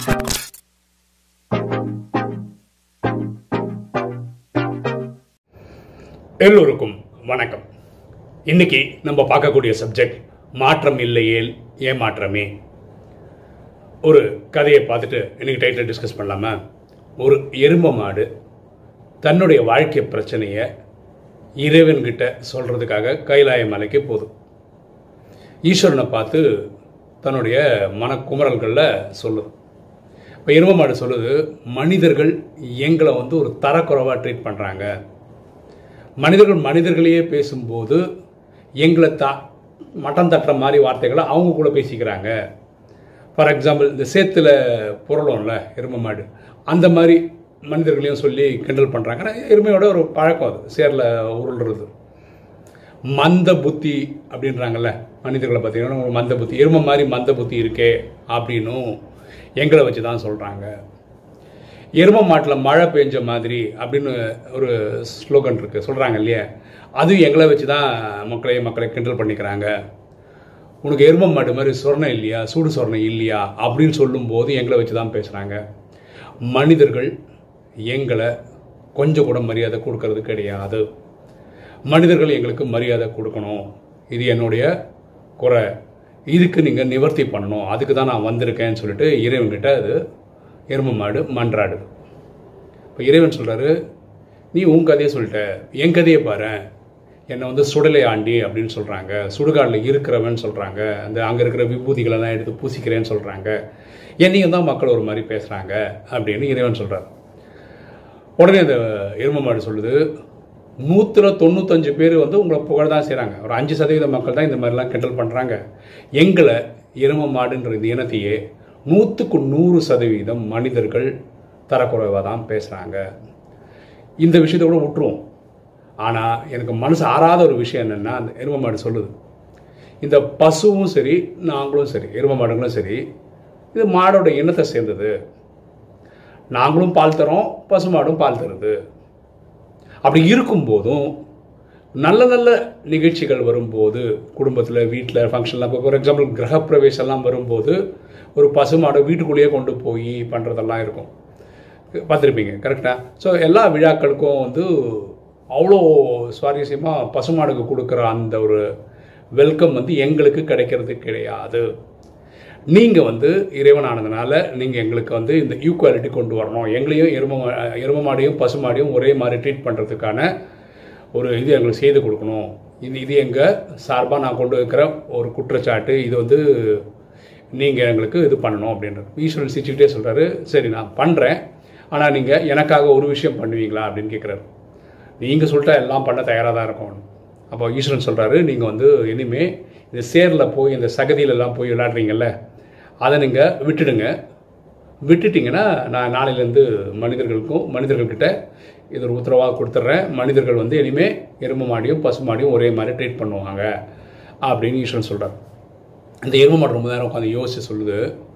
எல்லோருக்கும் வணக்கம் இன்னைக்கு நம்ம பார்க்கக்கூடிய சப்ஜெக்ட் மாற்றம் இல்லையேல் ஏமாற்றமே ஒரு கதையை பார்த்துட்டு இன்னைக்கு டைட்டில் டிஸ்கஸ் பண்ணலாமா ஒரு எரும மாடு தன்னுடைய வாழ்க்கை பிரச்சனையை இறைவன்கிட்ட சொல்கிறதுக்காக கைலாய மலைக்கு போதும் ஈஸ்வரனை பார்த்து தன்னுடைய மனக்குமரல்களில் சொல்லுது இப்போ எரும மாடு சொல்லுது மனிதர்கள் எங்களை வந்து ஒரு தரக்குறைவாக ட்ரீட் பண்ணுறாங்க மனிதர்கள் மனிதர்களையே பேசும்போது எங்களை தா மட்டம் தட்டுற மாதிரி வார்த்தைகளை அவங்க கூட பேசிக்கிறாங்க ஃபார் எக்ஸாம்பிள் இந்த சேத்துல புரளும்ல எருமை மாடு அந்த மாதிரி மனிதர்களையும் சொல்லி கிண்டல் பண்ணுறாங்க ஆனா, எருமையோட ஒரு பழக்கம் அது சேரில் உருள்றது மந்த புத்தி அப்படின்றாங்கல்ல மனிதர்களை பார்த்தீங்கன்னா ஒரு மந்த புத்தி எருமை மாதிரி மந்த புத்தி இருக்கே அப்படின்னும் எங்களை வச்சு தான் சொல்கிறாங்க எரும மாட்டில் மழை பெஞ்ச மாதிரி அப்படின்னு ஒரு ஸ்லோகன் இருக்குது சொல்கிறாங்க இல்லையா அது எங்களை வச்சு தான் மக்களை மக்களை கிண்டல் பண்ணிக்கிறாங்க உனக்கு எரும மாட்டு மாதிரி சொர்ணம் இல்லையா சூடு சொர்ணம் இல்லையா அப்படின்னு சொல்லும்போது எங்களை வச்சு தான் பேசுகிறாங்க மனிதர்கள் எங்களை கொஞ்சம் கூட மரியாதை கொடுக்கறது கிடையாது மனிதர்கள் எங்களுக்கு மரியாதை கொடுக்கணும் இது என்னுடைய குறை இதுக்கு நீங்கள் நிவர்த்தி பண்ணணும் அதுக்கு தான் நான் வந்திருக்கேன்னு சொல்லிட்டு இறைவன்கிட்ட அது எருமை மாடு மன்றாடுது இப்போ இறைவன் சொல்கிறாரு நீ உன் கதையை சொல்லிட்ட என் கதையை பாரு என்னை வந்து சுடலை ஆண்டி அப்படின்னு சொல்கிறாங்க சுடுகாட்டில் இருக்கிறவன் சொல்கிறாங்க அந்த அங்கே இருக்கிற விபூதிகளெல்லாம் எடுத்து பூசிக்கிறேன்னு சொல்கிறாங்க என்னையும் தான் மக்கள் ஒரு மாதிரி பேசுகிறாங்க அப்படின்னு இறைவன் சொல்கிறார் உடனே அந்த எருமை மாடு சொல்லுது நூற்றில் தொண்ணூத்தஞ்சு பேர் வந்து உங்களை புகழ் தான் செய்கிறாங்க ஒரு அஞ்சு சதவீத மக்கள் தான் இந்த மாதிரிலாம் கிண்டல் பண்ணுறாங்க எங்களை எருமை மாடுன்ற இந்த இனத்தையே நூற்றுக்கு நூறு சதவீதம் மனிதர்கள் தரக்குறைவாக தான் பேசுகிறாங்க இந்த விஷயத்தை கூட விட்டுருவோம் ஆனால் எனக்கு மனசு ஆறாத ஒரு விஷயம் என்னென்னா அந்த எருமை மாடு சொல்லுது இந்த பசுவும் சரி நாங்களும் சரி எருமை மாடுங்களும் சரி இது மாடோட இனத்தை சேர்ந்தது நாங்களும் பால் தரோம் பசுமாடும் பால் தருது அப்படி இருக்கும்போதும் நல்ல நல்ல நிகழ்ச்சிகள் வரும்போது குடும்பத்தில் வீட்டில் ஃபங்க்ஷன்லாம் ஃபார் எக்ஸாம்பிள் கிரகப்பிரவேசம்லாம் வரும்போது ஒரு பசுமாடை வீட்டுக்குள்ளேயே கொண்டு போய் பண்ணுறதெல்லாம் இருக்கும் பார்த்துருப்பீங்க கரெக்டாக ஸோ எல்லா விழாக்களுக்கும் வந்து அவ்வளோ சுவாரஸ்யமாக பசுமாடுக்கு கொடுக்குற அந்த ஒரு வெல்கம் வந்து எங்களுக்கு கிடைக்கிறது கிடையாது நீங்கள் வந்து இறைவனானதுனால நீங்கள் எங்களுக்கு வந்து இந்த ஈக்குவாலிட்டி கொண்டு வரணும் எங்களையும் எரும மா- எரும மாடையும் பசு மாடையும் ஒரே மாதிரி ட்ரீட் பண்ணுறதுக்கான ஒரு இது எங்களுக்கு செய்து கொடுக்கணும் இது இது எங்கள் சார்பாக நான் கொண்டு வைக்கிற ஒரு குற்றச்சாட்டு இது வந்து நீங்கள் எங்களுக்கு இது பண்ணணும் அப்படின்றது ஈஸ்வரன் சிரிச்சுக்கிட்டே சொல்கிறாரு சரி நான் பண்ணுறேன் ஆனால் நீங்கள் எனக்காக ஒரு விஷயம் பண்ணுவீங்களா அப்படின்னு கேட்குறாரு நீங்கள் சொல்லிட்டா எல்லாம் பண்ண தயாராக தான் இருக்கும் அப்போ ஈஸ்வரன் சொல்கிறாரு நீங்கள் வந்து இனிமே இந்த சேரில் போய் இந்த சகதியிலலாம் போய் விளையாடுறீங்கல்ல அதை நீங்கள் விட்டுடுங்க விட்டுட்டிங்கன்னா நான் நாளையிலேருந்து மனிதர்களுக்கும் மனிதர்கள்கிட்ட இது ஒரு உத்தரவாக கொடுத்துட்றேன் மனிதர்கள் வந்து இனிமேல் எருமை மாடியும் பசு மாடியும் ஒரே மாதிரி ட்ரீட் பண்ணுவாங்க அப்படின்னு ஈஸ்வரன் சொல்கிறார் இந்த எருமை மாடு ரொம்ப நேரம் உட்காந்து யோசிச்சு சொல்லுது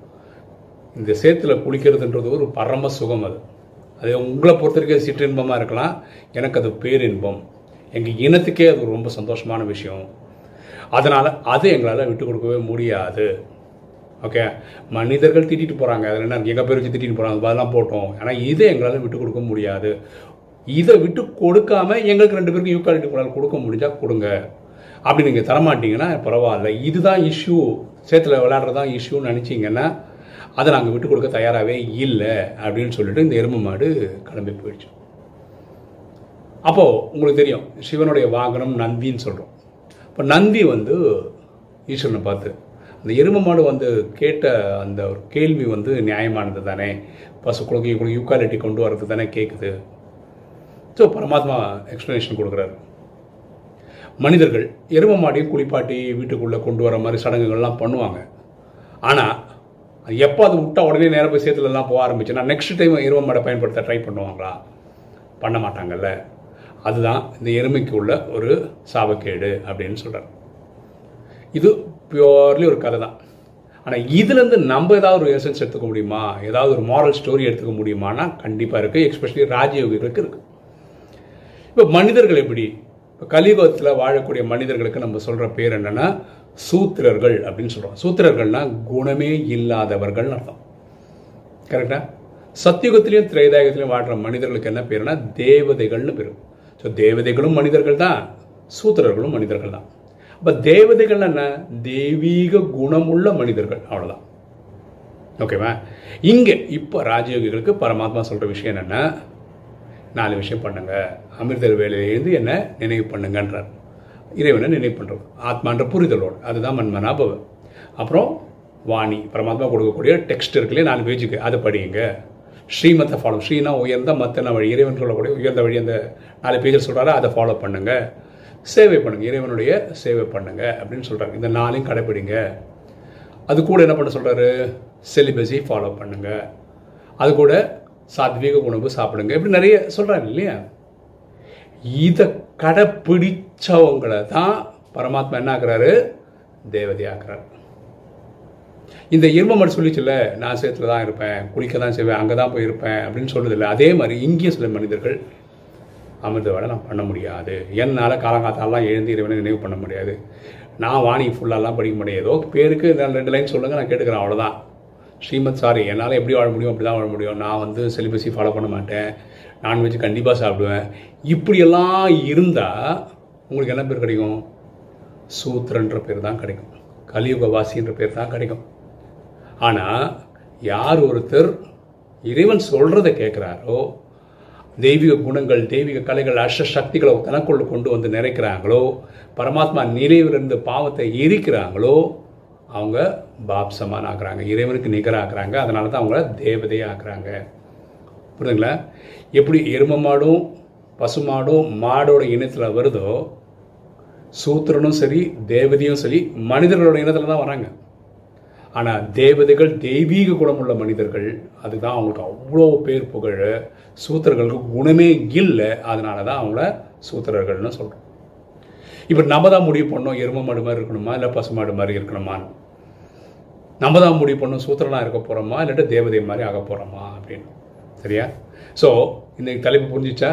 இந்த சேத்துல குளிக்கிறதுன்றது ஒரு பரம சுகம் அது அது உங்களை பொறுத்த வரைக்கும் அது சிற்றின்பமாக இருக்கலாம் எனக்கு அது பேரின்பம் எங்கள் இனத்துக்கே அது ரொம்ப சந்தோஷமான விஷயம் அதனால் அது எங்களால் விட்டு கொடுக்கவே முடியாது ஓகே மனிதர்கள் திட்டிட்டு போகிறாங்க அதில் என்ன எங்கள் பேர் வச்சு திட்டிட்டு போகிறாங்க அதெல்லாம் போட்டோம் ஆனால் இதை எங்களால் விட்டு கொடுக்க முடியாது இதை விட்டு கொடுக்காம எங்களுக்கு ரெண்டு பேருக்கும் ஈக்குவாலிட்டி உங்களால் கொடுக்க முடிஞ்சா கொடுங்க அப்படி நீங்கள் தரமாட்டீங்கன்னா பரவாயில்ல இதுதான் இஷ்யூ சேத்துல விளையாடுறது தான் இஷ்யூன்னு நினச்சிங்கன்னா அதை நாங்கள் விட்டு கொடுக்க தயாராகவே இல்லை அப்படின்னு சொல்லிட்டு இந்த எருமை மாடு கிளம்பி போயிடுச்சு அப்போது உங்களுக்கு தெரியும் சிவனுடைய வாகனம் நந்தின்னு சொல்கிறோம் இப்போ நந்தி வந்து ஈஸ்வரனை பார்த்து அந்த எருமை மாடு வந்து கேட்ட அந்த ஒரு கேள்வி வந்து நியாயமானது தானே பசுக்குழுக்கு இவங்களுக்கு ஈக்குவாலிட்டி கொண்டு வரது தானே கேட்குது ஸோ பரமாத்மா எக்ஸ்ப்ளனேஷன் கொடுக்குறாரு மனிதர்கள் எருமை மாடையும் குளிப்பாட்டி வீட்டுக்குள்ளே கொண்டு வர மாதிரி சடங்குகள்லாம் பண்ணுவாங்க ஆனால் எப்போ அது விட்டா உடனே நேரம் போய் சேத்துலலாம் போக ஆரம்பிச்சுன்னா நெக்ஸ்ட் டைம் எருமை மாடை பயன்படுத்த ட்ரை பண்ணுவாங்களா பண்ண மாட்டாங்கல்ல அதுதான் இந்த எருமைக்கு உள்ள ஒரு சாபக்கேடு அப்படின்னு சொல்கிறார் இது பியூர்லி ஒரு கதை தான் ஆனால் இதுலேருந்து நம்ம ஏதாவது ஒரு எசன்ஸ் எடுத்துக்க முடியுமா ஏதாவது ஒரு மாரல் ஸ்டோரி எடுத்துக்க முடியுமானா கண்டிப்பாக இருக்குது எஸ்பெஷலி ராஜயோகிகளுக்கு இருக்குது இப்போ மனிதர்கள் எப்படி இப்போ கலியுகத்தில் வாழக்கூடிய மனிதர்களுக்கு நம்ம சொல்கிற பேர் என்னன்னா சூத்திரர்கள் அப்படின்னு சொல்கிறோம் சூத்திரர்கள்னா குணமே இல்லாதவர்கள்னு அர்த்தம் கரெக்டா சத்தியுகத்திலையும் திரேதாயுகத்திலையும் வாழ்கிற மனிதர்களுக்கு என்ன பேருனா தேவதைகள்னு பேர் ஸோ தேவதைகளும் மனிதர்கள் தான் சூத்திரர்களும் மனிதர்கள் தான் அப்போ தேவதைகள் என்ன தெய்வீக குணமுள்ள மனிதர்கள் அவ்வளோதான் ஓகேவா இங்கே இப்போ ராஜயோகிகளுக்கு பரமாத்மா சொல்கிற விஷயம் என்னென்னா நாலு விஷயம் பண்ணுங்க அமிர்தர் வேலையிலேருந்து என்ன நினைவு பண்ணுங்கன்றார் இறைவனை நினைவு பண்ணுறது ஆத்மான்ற புரிதலோடு அதுதான் மண்மனாபவ அப்புறம் வாணி பரமாத்மா கொடுக்கக்கூடிய டெக்ஸ்ட் இருக்குல்லையே நாலு பேஜுக்கு அதை படியுங்க ஸ்ரீமத்தை ஃபாலோ ஸ்ரீனா உயர்ந்த மத்தன வழி இறைவன் சொல்லக்கூடிய உயர்ந்த வழி அந்த நாலு பேஜில் சொல்கிறாரு அதை ஃபாலோ பண்ணுங்க சேவை பண்ணுங்க இறைவனுடைய சேவை பண்ணுங்க அப்படின்னு சொல்கிறாங்க இந்த நாளையும் கடைப்பிடிங்க அது கூட என்ன பண்ண சொல்கிறாரு செலிபஸை ஃபாலோ பண்ணுங்க அது கூட சாத்வீக உணவு சாப்பிடுங்க இப்படி நிறைய சொல்கிறாங்க இல்லையா இதை கடைப்பிடிச்சவங்களை தான் பரமாத்மா என்ன ஆக்குறாரு தேவதை ஆக்குறாரு இந்த இருமமட் சொல்லிச்சுல்ல நான் சேத்துல தான் இருப்பேன் குளிக்க தான் செய்வேன் அங்கே தான் போயிருப்பேன் அப்படின்னு சொல்றதில்ல அதே மாதிரி இங்கேயும் சில மனிதர்கள் அமிர்த வேலை நான் பண்ண முடியாது என்னால் காலங்காத்தாலாம் எழுந்து இறைவனை நினைவு பண்ண முடியாது நான் வாணி ஃபுல்லாலாம் படிக்க முடியாது ஏதோ பேருக்கு நான் ரெண்டு லைன் சொல்லுங்கள் நான் கேட்டுக்கிறேன் அவ்வளோதான் ஸ்ரீமத் சாரி என்னால் எப்படி வாழ முடியும் அப்படி தான் வாழ முடியும் நான் வந்து செலிபஸி ஃபாலோ பண்ண மாட்டேன் நான்வெஜ் கண்டிப்பாக சாப்பிடுவேன் இப்படியெல்லாம் இருந்தால் உங்களுக்கு என்ன பேர் கிடைக்கும் சூத்திரன்ற பேர் தான் கிடைக்கும் கலியுகவாசின்ற பேர் தான் கிடைக்கும் ஆனால் யார் ஒருத்தர் இறைவன் சொல்கிறத கேட்குறாரோ தெய்வீக குணங்கள் தெய்வீக கலைகள் அஷ்ட சக்திகளை தனக்குள்ள கொண்டு வந்து நிறைக்கிறாங்களோ பரமாத்மா நினைவிலிருந்து பாவத்தை எரிக்கிறாங்களோ அவங்க பாப் சமான் ஆக்குறாங்க இறைவனுக்கு நிகராக்குறாங்க அதனால தான் அவங்கள தேவதையாக ஆக்குறாங்க புரியுதுங்களா எப்படி எரும மாடும் பசுமாடும் மாடோட இனத்தில் வருதோ சூத்திரனும் சரி தேவதையும் சரி மனிதர்களோட இனத்தில் தான் வராங்க ஆனால் தேவதைகள் தெய்வீக குணமுள்ள மனிதர்கள் அதுதான் அவங்களுக்கு அவ்வளோ பேர் புகழ் சூத்திரர்களுக்கு குணமே இல்லை அதனால தான் அவங்கள சூத்திரர்கள்னு சொல்கிறோம் இப்போ நம்ம தான் முடிவு பண்ணோம் எரும மாடு மாதிரி இருக்கணுமா இல்லை பசு மாடு மாதிரி இருக்கணுமான்னு நம்ம தான் முடிவு பண்ணோம் சூத்திரனாக இருக்க போகிறோமா இல்லாட்டி தேவதை மாதிரி ஆக போகிறோமா அப்படின்னு சரியா ஸோ இன்னைக்கு தலைப்பு புரிஞ்சிச்சா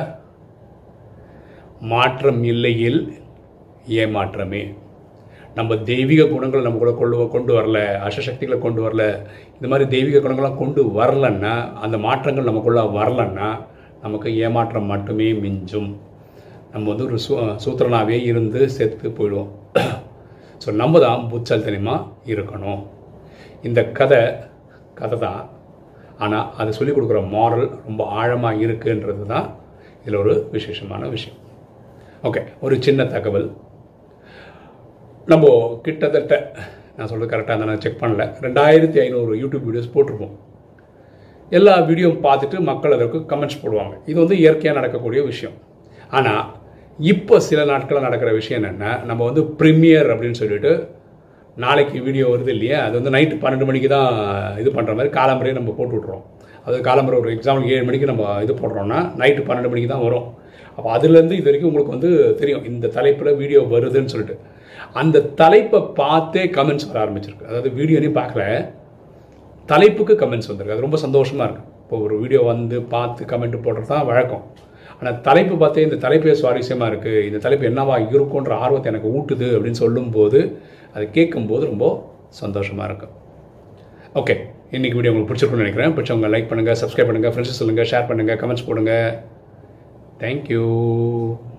மாற்றம் இல்லையில் ஏமாற்றமே நம்ம தெய்வீக குணங்களை நம்ம கூட கொண்டு கொண்டு வரல அசசக்திகளை கொண்டு வரல இந்த மாதிரி தெய்வீக குணங்கள்லாம் கொண்டு வரலன்னா அந்த மாற்றங்கள் நமக்குள்ள வரலன்னா நமக்கு ஏமாற்றம் மட்டுமே மிஞ்சும் நம்ம வந்து ஒரு சூ சூத்திரனாகவே இருந்து செத்து போயிடுவோம் ஸோ நம்ம தான் புத்தல்தனமாக இருக்கணும் இந்த கதை கதை தான் ஆனால் அது சொல்லிக் கொடுக்குற மாரல் ரொம்ப ஆழமாக இருக்குன்றது தான் இதில் ஒரு விசேஷமான விஷயம் ஓகே ஒரு சின்ன தகவல் நம்ம கிட்டத்தட்ட நான் சொல்கிறது கரெக்டாக நான் செக் பண்ணல ரெண்டாயிரத்தி ஐநூறு யூடியூப் வீடியோஸ் போட்டிருப்போம் எல்லா வீடியோவும் பார்த்துட்டு மக்கள் அதற்கு கமெண்ட்ஸ் போடுவாங்க இது வந்து இயற்கையாக நடக்கக்கூடிய விஷயம் ஆனால் இப்போ சில நாட்களில் நடக்கிற விஷயம் என்னென்னா நம்ம வந்து ப்ரீமியர் அப்படின்னு சொல்லிட்டு நாளைக்கு வீடியோ வருது இல்லையா அது வந்து நைட்டு பன்னெண்டு மணிக்கு தான் இது பண்ணுற மாதிரி காலம்பரையே நம்ம போட்டு விட்றோம் அது காலம்பரை ஒரு எக்ஸாம்பிள் ஏழு மணிக்கு நம்ம இது போடுறோம்னா நைட்டு பன்னெண்டு மணிக்கு தான் வரும் அப்போ அதுலேருந்து இது வரைக்கும் உங்களுக்கு வந்து தெரியும் இந்த தலைப்பில் வீடியோ வருதுன்னு சொல்லிட்டு அந்த தலைப்பை பார்த்தே கமெண்ட்ஸ் வர ஆரம்பிச்சிருக்கு அதாவது வீடியோனையும் பார்க்கல தலைப்புக்கு கமெண்ட்ஸ் வந்திருக்கு அது ரொம்ப சந்தோஷமாக இருக்குது இப்போ ஒரு வீடியோ வந்து பார்த்து கமெண்ட் போடுறது தான் வழக்கம் ஆனால் தலைப்பு பார்த்தே இந்த தலைப்பே சுவாரஸ்யமாக இருக்குது இந்த தலைப்பு என்னவா இருக்குன்ற ஆர்வத்தை எனக்கு ஊட்டுது அப்படின்னு சொல்லும்போது அதை கேட்கும்போது ரொம்ப சந்தோஷமாக இருக்கும் ஓகே இன்றைக்கி வீடியோ உங்களுக்கு பிடிச்சிருக்குன்னு நினைக்கிறேன் பிடிச்சவங்க லைக் பண்ணுங்கள் சப்ஸ்கிரைப் பண்ணுங்கள் ஃப்ரெண்ட்ஸ் சொல்லுங்கள் ஷேர் பண்ணுங்கள் கமெண்ட்ஸ் போடுங்க தேங்க்யூ